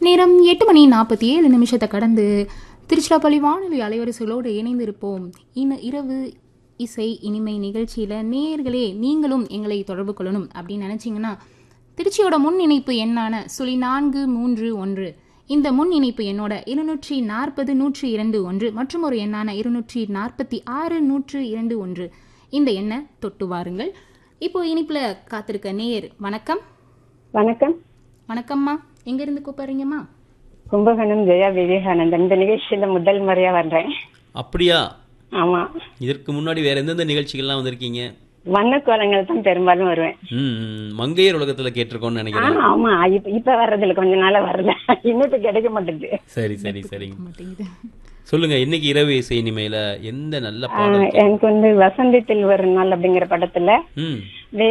நேரம் எட்டு மணி நாற்பத்தி ஏழு நிமிஷத்தை கடந்து திருச்சிராப்பள்ளி வானொலி அலைவரிசைகளோடு இணைந்திருப்போம் இன இரவு இசை இனிமை நிகழ்ச்சியில் நேர்களே நீங்களும் எங்களை தொடர்பு கொள்ளணும் அப்படின்னு நினச்சிங்கன்னா திருச்சியோட முன் இணைப்பு எண்ணான சுழி நான்கு மூன்று ஒன்று இந்த முன் இணைப்பு எண்ணோட இருநூற்றி நாற்பது நூற்றி இரண்டு ஒன்று மற்றும் ஒரு எண்ணான இருநூற்றி நாற்பத்தி ஆறு நூற்று இரண்டு ஒன்று இந்த எண்ணை தொட்டு வாருங்கள் இப்போ இனிப்பில் காத்திருக்க நேர் வணக்கம் வணக்கம் வணக்கம்மா எங்கேருந்து கூப்பிட்றீங்கம்மா கும்பகோணம் ஜெயா விவேகானந்தன் இந்த நிகழ்ச்சியில முதல் முறையா வர்றேன் அப்படியா ஆமா இதற்கு முன்னாடி வேற எந்தெந்த நிகழ்ச்சிகள்லாம் வந்திருக்கீங்க வண்ணக்கோலங்கள் தான் பெரும்பாலும் வருவேன் ம் ம், மங்கையர் உலகத்துல கேட்டிருக்கோம்னு ஆ, நினைக்கிறேன் ஆமா இப்ப இப்ப வர்றதில்ல கொஞ்ச நாளா வரல இன்னும் கிடைக்க மாட்டேங்குது சரி சரி சரிங்க மாட்டேங்குது சொல்லுங்க இன்னைக்கு இரவு இசை இனிமையில எந்த நல்ல ஆ, பாடல் எனக்கு வந்து வசந்தத்தில் ஒரு நாள் அப்படிங்கிற படத்துல ம்